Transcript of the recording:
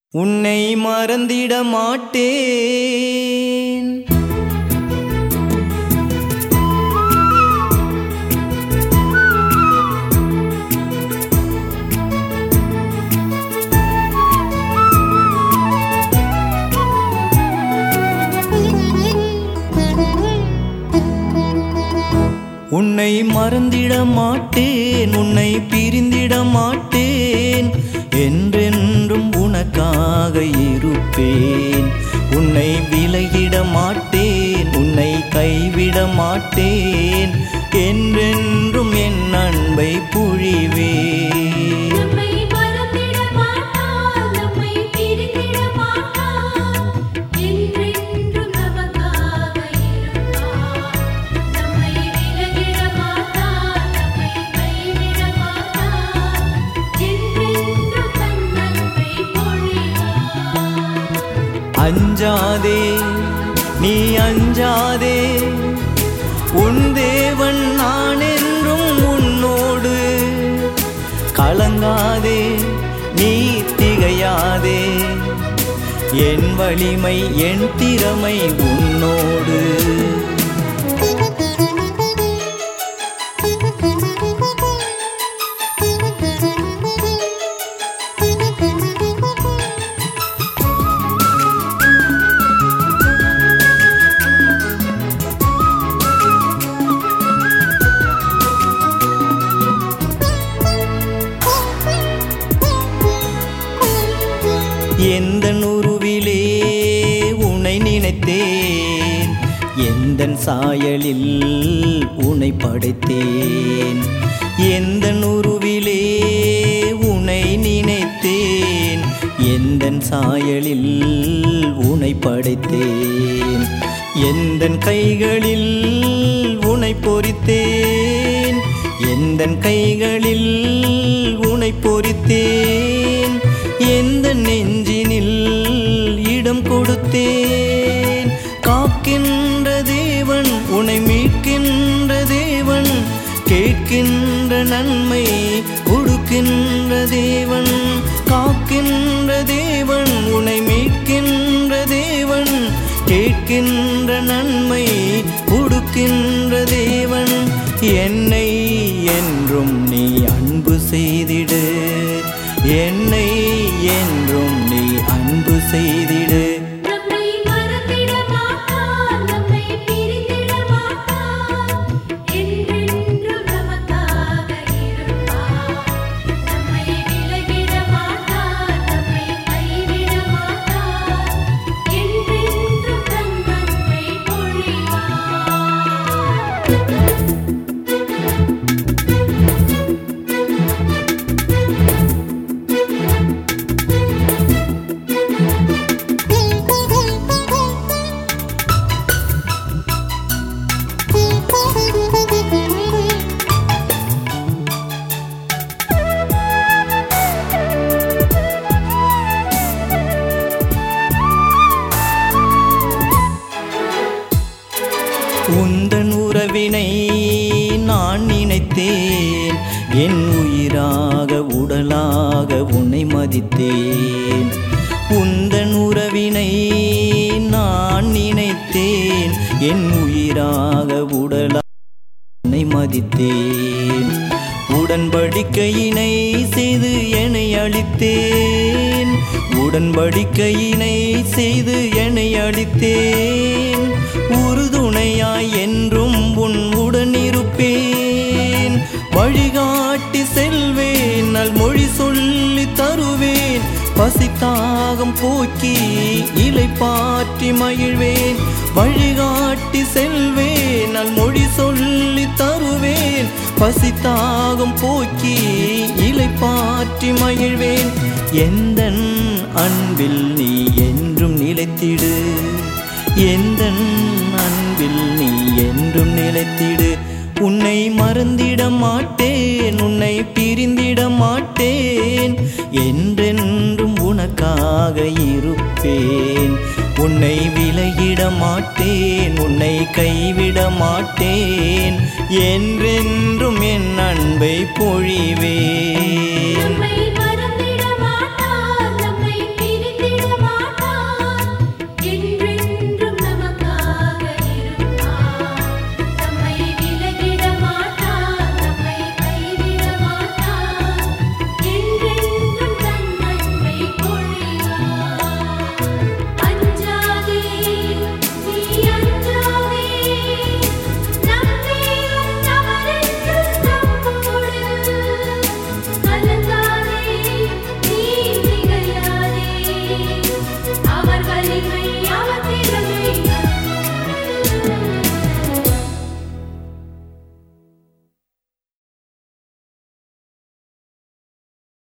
உன்னை மறந்திட மாட்டேன் உன்னை மறந்திட மாட்டேன் உன்னை பிரிந்திட மாட்டேன் என்றென்றும் உனக்காக இருப்பேன் உன்னை விலகிட மாட்டேன் உன்னை கைவிட மாட்டேன் என்றென்றும் என் அன்பை பொழிவேன் நம்மை மறந்திட மாட்டார் நம்மை பிரிந்திட மாட்டார் என்றென்றும் நமக்காக இருப்பார் நம்மை விலகிட மாட்டார் நம்மை கைவிட மாட்டார் என்றென்றும் தன் அன்பை பொழிவார் அஞ்சாதே நீ அஞ்சாதே உன் தேவன் நான் என்றும் உன்னோடு கலங்காதே நீ திகையாதே என் வலிமை என் திறமை உன்னோடு எந்த உருவிலே உனை நினைத்தேன் எந்த சாயலில் உனை படைத்தேன் எந்த உருவிலே உனை நினைத்தேன் எந்த சாயலில் உனை படைத்தேன் எந்த கைகளில் உனை பொறித்தேன் எந்த கைகளில் உனை பொறித்தேன் எந்த நெஞ்சினில் இடம் கொடுத்தேன் காக்கின்ற தேவன் உன்னை மீட்கின்ற தேவன் கேட்கின்ற நன்மை கொடுக்கின்ற தேவன் காக்கின்ற தேவன் உன்னை மீட்கின்ற தேவன் கேட்கின்ற நன்மை கொடுக்கின்ற தேவன் என்னை என்றும் நீ அன்பு செய்திடு என்னை என்றும் நீ அன்பு செய்திடு நம்மை மறந்திட மாட்டார் நம்மை பிரிந்திட மாட்டார் என்றென்றும் நமக்காக இருப்பார் நம்மை விலகிட மாட்டார் நம்மை கைவிட மாட்டார் என்றென்றும் தன் அன்பை பொழிவார் உந்தன் உறவினை நான் நினைத்தேன் என் உயிராக உடலாக உன்னை மதித்தேன் உந்தன் உறவினை நான் நினைத்தேன் என் உயிராக உடலாக உன்னை மதித்தேன் உடன்படிக்கையினை செய்து என்னை அளித்தேன் உடன்படிக்கையினை செய்து என்னை அளித்தேன் உறுதுணையாய் என்றும் உன் உடன் இருப்பேன் வழிகாட்டி செல்வேன் நல் மொழி சொல்லி தருவேன் பசித்தாகம் போக்கி இலை பாற்றி மகிழ்வேன் வழிகாட்டி செல்வேன் நல் மொழி சொல்லி தருவேன் பசித்தாகம் போக்கி இலை பாற்றி மகிழ்வேன் எந்த அன்பில் நீ என்றும் நிலைத்திடு எந்த அன்பில் நீ என்றும் நிலைத்திடு உன்னை மறந்திட மாட்டேன் உன்னை பிரிந்திட மாட்டேன் என்றென்றும் உனக்காக இருப்பேன் உன்னை விலகிட மாட்டேன் உன்னை கைவிட மாட்டேன் என்றென்றும் என் அன்பை பொழிவேன் நம்மை